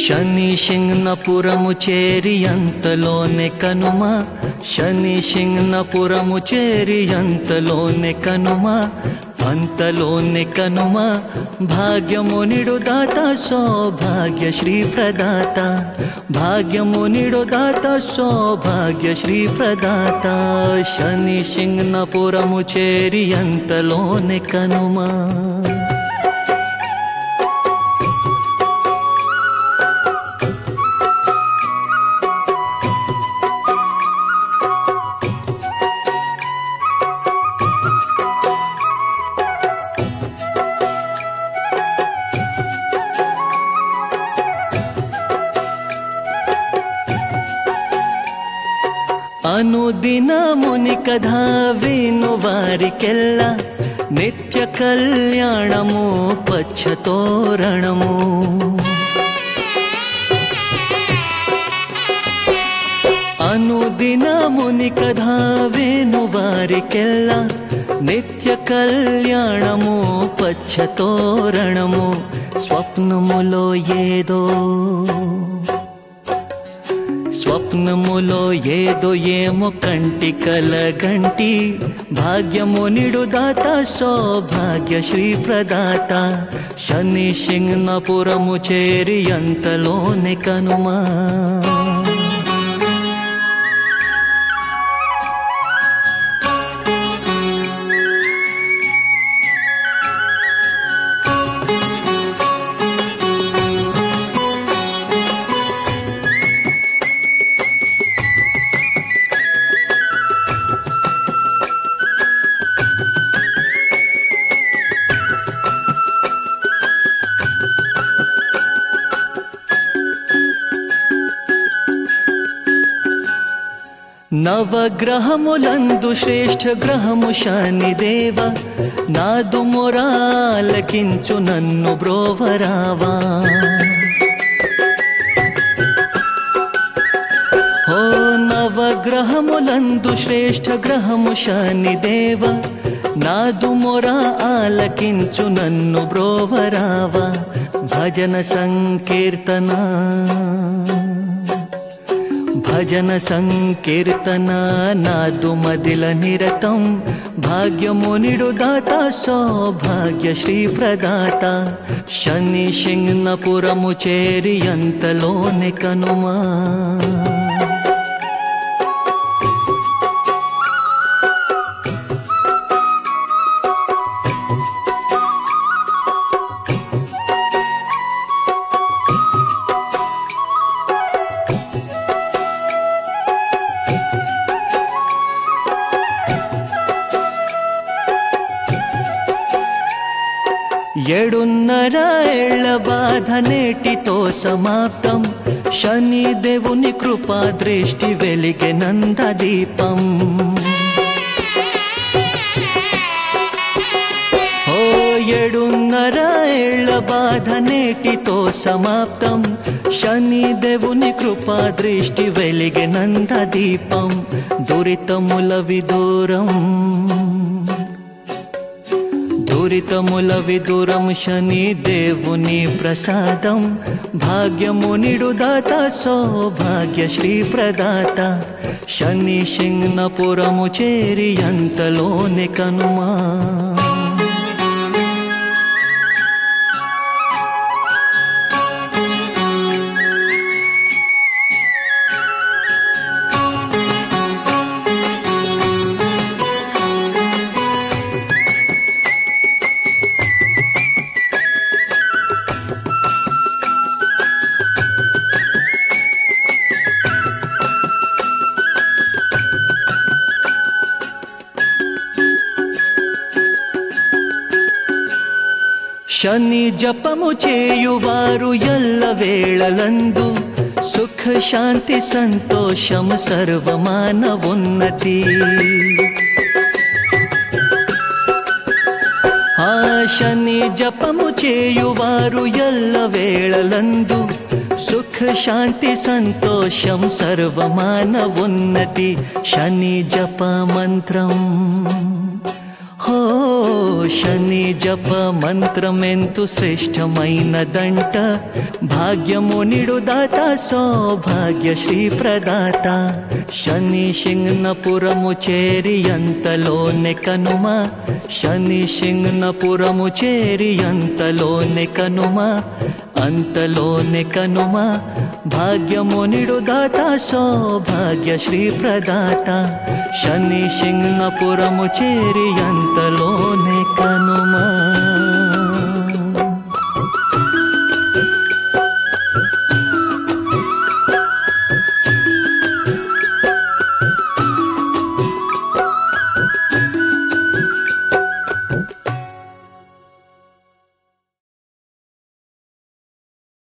శని శింగ్నపురము చేరి అంతలోనే కనుమ శని శింగ్నపురము చేరి అంతలోనే కనుమ అంతలోనే కనుమ భాగ్యమునిడు దాత సౌభాగ్య శ్రీ ప్రదాత భాగ్యమునిడు దాత సౌభాగ్య శ్రీ ప్రదాత శని శింగ్నపురము చేరి అంతలోనే కనుమా ಅನುದಿನ ಮುನಿ ಕಥಾ ವಿನು ವಾರಿಕೆಲ್ಲ ನಿತ್ಯ ಕಲ್ಯಾಣಮು ಪಚ್ಚ ತೋರಣಮು ಅನುದಿನ ಮುನಿ ಕಥಾ ವಿನು ವಾರಿಕೆಲ್ಲ నిత్య కళ్యాణము పచ్చ తోరణము స్వప్నములో ఏదో స్వప్నములో ఏదో ఏమో కంటి కలగంటి భాగ్యము నిడుదాత సౌభాగ్య శ్రీ ప్రదాత శని శింగ్నపురము చేరి అంతలోనే కనుమా నవగ్రహములందు శ్రేష్ఠ గ్రహము శనిదేవ నాదు మొరాలకించు నన్ను బ్రోవరావా ఓ నవగ్రహములందు శ్రేష్ఠ గ్రహము శనిదేవ నాదు మొర ఆలకించు నన్ను బ్రోవరావా భజన సంకీర్తన భజన సంకీర్తన నాదు మదిల నిరతం భాగ్యమునిడు దాత సౌభాగ్య శ్రీ ప్రదాత శని శింగ్నపురము చేరి అంతలోని కనుమా ఏడున్నర ఏళ్ల బాధ నేటితో సమాప్తం శని దేవుని కృపా దృష్టి వెలిగే నంద దీపం ఓ ఏడున్నర ఏళ్ల బాధ నేటితో సమాప్తం శని దేవుని కృపా దృష్టి వెలిగే నంద దీపం దురితముల విదూరం దురితముల విదురం శని దేవుని ప్రసాదం భాగ్యమునిడు దాత సౌభాగ్య శ్రీ ప్రదాత శని శింగ్నపురము చేరి అంతలోని కనుమా శని జపము చేయువారు ఎల్ల వేళలందు సుఖ శాంతి సంతోషం సర్వమానవున్నతి ఆ శని జపము చేయువారు ఎల్ల వేళలందు సుఖ శాంతి సంతోషం సర్వమానవున్నతి శని జప మంత్రం హో శని జప మంత్రమెంతు శ్రేష్టమైనదంట భాగ్యము నిడుదాత సౌభాగ్య శ్రీ ప్రదాత శని సింగ్నపురము చేరి అంతలోనే కనుమ శని సింగ్నపురము చేరి అంతలోనే కనుమ అంతలోనే కనుమ భాగ్యము నిడుదాత సౌభాగ్య శ్రీ ప్రదాత శని సింగ్నపురము చేరి అంతలోనే కనుమా